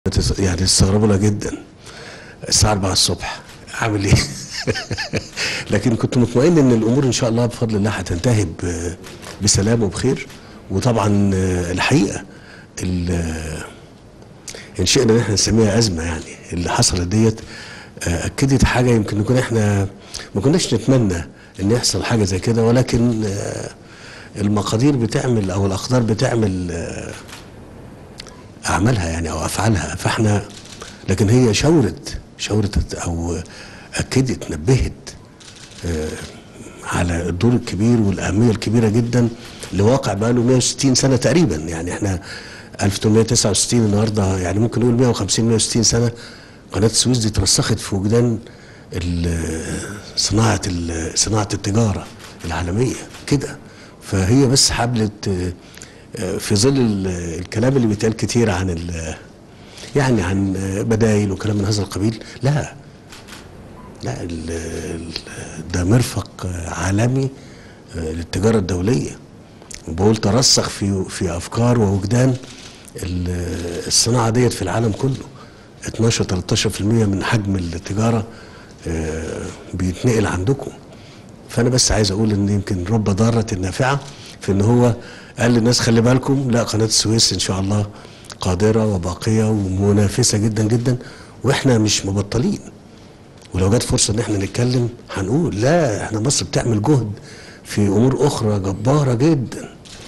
تس- يعني تستغربوا جدا الساعة 4 الصبح عامل ايه؟ لكن كنت مطمئن ان الامور ان شاء الله بفضل الله هتنتهي ب- بسلام وبخير وطبعا آه، الحقيقة ال- آه، ان شئنا ان احنا نسميها ازمة يعني اللي حصلت ديت آه، اكدت حاجة يمكن نكون احنا ما كناش نتمنى ان يحصل حاجة زي كده ولكن آه، المقادير بتعمل او الاقدار بتعمل آه، اعمالها يعني او افعالها فاحنا لكن هي شاورت شاورت او اكدت نبهت آه، على الدور الكبير والاهميه الكبيره جدا لواقع بقى له 160 سنه تقريبا يعني احنا 1869 النهارده يعني ممكن نقول 150 160 سنه قناه السويس دي اترسخت في وجدان ال- صناعه ال- صناعه التجاره العالميه كده فهي بس حبلت آه، آه، في ظل ال- الكلام اللي بيتقال كتير عن ال- يعني عن آه، بدايل وكلام من هذا القبيل لا لا ال- ال- ده مرفق آه، عالمي آه، للتجاره الدوليه وبقول ترسخ في في افكار ووجدان ال- الصناعه ديت في العالم كله 12 13% من حجم التجاره آه، بيتنقل عندكم فانا بس عايز اقول ان يمكن رب ضاره نافعه في ان هو قال للناس خلي بالكم لا قناه السويس ان شاء الله قادره وباقيه ومنافسه جدا جدا واحنا مش مبطلين ولو جت فرصه ان احنا نتكلم هنقول لا احنا مصر بتعمل جهد في امور اخرى جباره جدا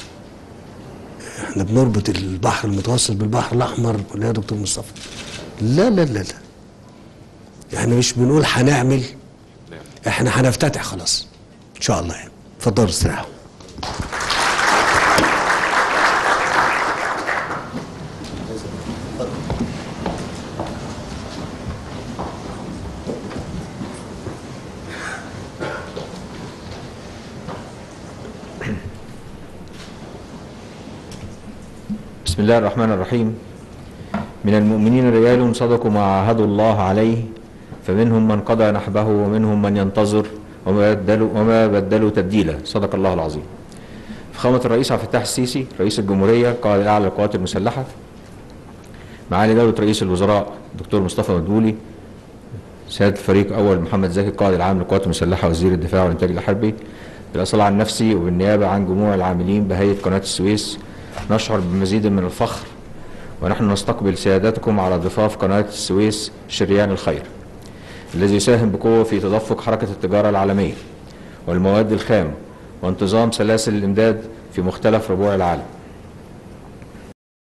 احنا بنربط البحر المتوسط بالبحر الاحمر ولا يا دكتور مصطفى لا لا لا لا احنا مش بنقول هنعمل احنا هنفتتح خلاص ان شاء الله يعني اتفضلوا استريحوا بسم الله الرحمن الرحيم من المؤمنين رجال صدقوا ما عاهدوا الله عليه فمنهم من قضى نحبه ومنهم من ينتظر وما بدلوا وما بدلوا تبديلا صدق الله العظيم فخامة الرئيس عبد الفتاح السيسي رئيس الجمهورية قائد الأعلى للقوات المسلحة معالي دولة رئيس الوزراء الدكتور مصطفى مدبولي سيادة الفريق أول محمد زكي القائد العام للقوات المسلحة وزير الدفاع والإنتاج الحربي بالأصل عن نفسي وبالنيابة عن جموع العاملين بهيئة قناة السويس نشعر بمزيد من الفخر ونحن نستقبل سيادتكم على ضفاف قناة السويس شريان الخير الذي يساهم بقوة في تدفق حركة التجارة العالمية والمواد الخام وانتظام سلاسل الإمداد في مختلف ربوع العالم